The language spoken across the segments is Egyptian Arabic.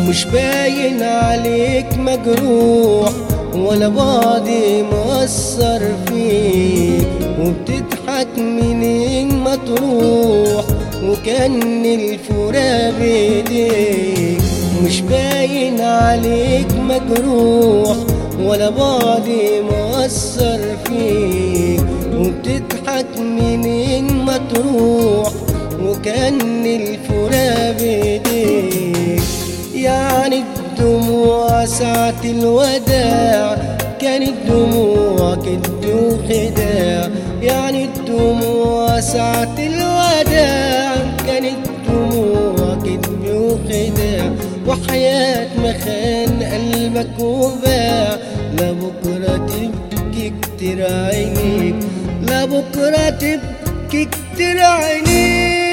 مش باين عليك مجروح ولا بعدي مأثر فيك وبتضحك منين ما تروح وكان الفرا بيديك مش باين عليك مجروح ولا بعدي مأثر فيك وبتضحك منين ما تروح وكان الفرا بيديك يعني الدموع ساعة الوداع كانت دموع كد وخداع يعني الدموع ساعة الوداع كانت دموع كدب وخداع وحياة ما خان قلبك وباع لبكرة تبكي كتير عينيك لبكرة تبكي كتير عينيك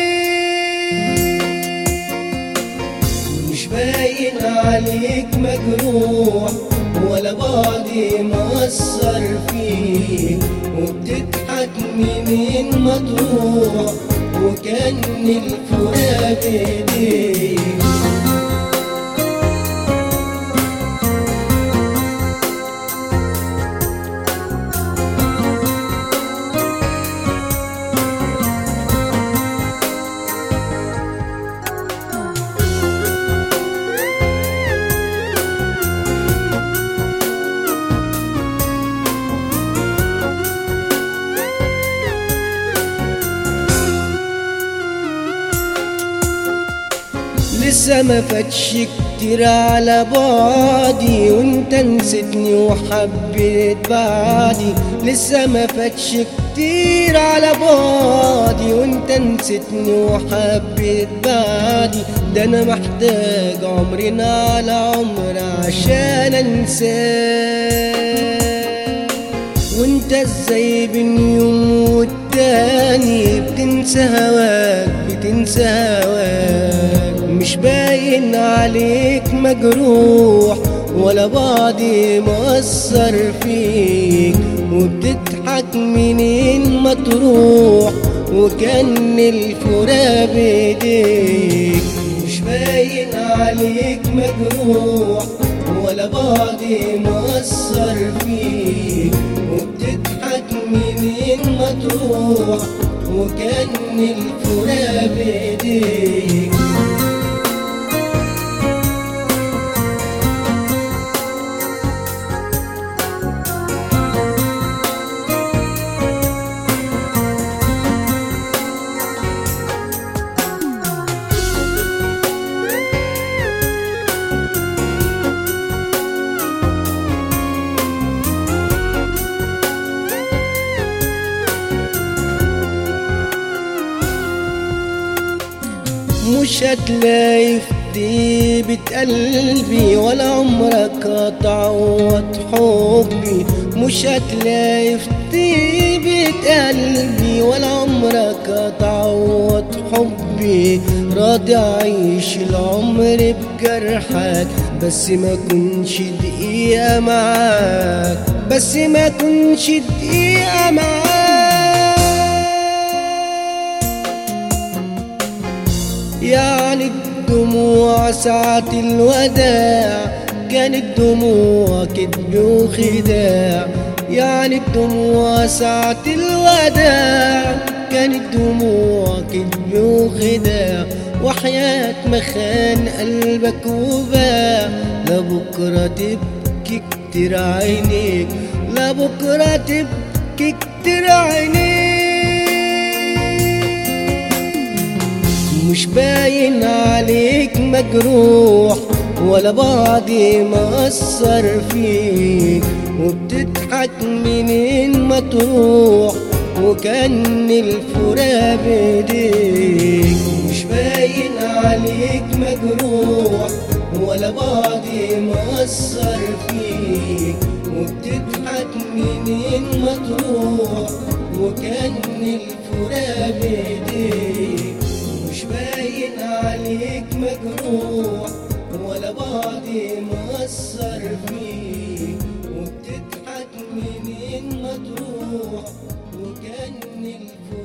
مش باين عليك مجروح ولا بعدي مأثر فيك وبتضحك منين ما تروح وكان الفرا بيديك لسه ما فاتش كتير على بعدي وانت نسيتني وحبيت بعدي لسه ما فاتش كتير على بعدي وانت نسيتني وحبيت بعدي ده انا محتاج عمرنا على عمر عشان انساك وانت ازاي بين يوم والتاني بتنسى هواك بتنسى هواك مش باين عليك مجروح ولا بعدي مأثر فيك وبتضحك منين ما تروح وكان الفرا بيديك مش باين عليك مجروح ولا بعدي مأثر فيك وبتضحك منين ما تروح وكان الفرا بيديك مش هتلاقي في طيبة قلبي ولا عمرك هتعوض حبي مش هتلاقي في طيبة قلبي ولا عمرك هتعوض حبي راضي أعيش العمر بجرحك بس ما كنش دقيقة معاك بس ما كنش دقيقة معاك يعني الدموع ساعة الوداع كانت دموع كدب وخداع يعني الدموع ساعة الوداع كانت دموع كدب وخداع وحياة مخان قلبك وباع لبكرة تبكي كتير عينيك لبكرة تبكي كتير عينيك مش باين عليك مجروح ولا بعدي مأثر فيك وبتضحك منين ما تروح وكان الفرا بيديك مش باين عليك مجروح ولا بعدي مأثر فيك وبتضحك منين ما تروح وكان الفرا بيديك مش باين عليك مجروح ولا بعدي مأثر فيك وبتضحك منين ما تروح وكان الفرا